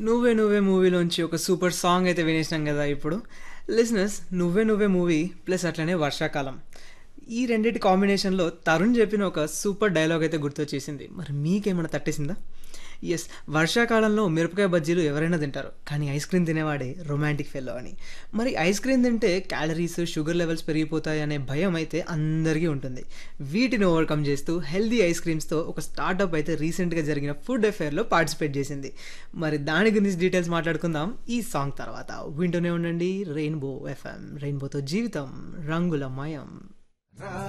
నువ్వే నువ్వే మూవీలోంచి ఒక సూపర్ సాంగ్ అయితే వినేసినాం కదా ఇప్పుడు లిసినర్స్ నువ్వే నువ్వే మూవీ ప్లస్ అట్లనే వర్షాకాలం ఈ రెండింటి కాంబినేషన్లో తరుణ్ చెప్పిన ఒక సూపర్ డైలాగ్ అయితే గుర్తొచ్చేసింది మరి మీకేమైనా తట్టేసిందా ఎస్ వర్షాకాలంలో మిరపకాయ బజ్జీలు ఎవరైనా తింటారు కానీ ఐస్ క్రీమ్ తినేవాడే రొమాంటిక్ ఫెల్లో అని మరి ఐస్ క్రీమ్ తింటే క్యాలరీస్ షుగర్ లెవెల్స్ పెరిగిపోతాయి అనే భయం అయితే అందరికీ ఉంటుంది వీటిని ఓవర్కమ్ చేస్తూ హెల్దీ ఐస్ క్రీమ్స్తో ఒక స్టార్టప్ అయితే రీసెంట్గా జరిగిన ఫుడ్ అఫేర్లో పార్టిసిపేట్ చేసింది మరి దాని గురించి డీటెయిల్స్ మాట్లాడుకుందాం ఈ సాంగ్ తర్వాత వింటూనే ఉండండి రెయిన్బో ఎఫ్ఎం రెయిన్బోతో జీవితం రంగుల మయం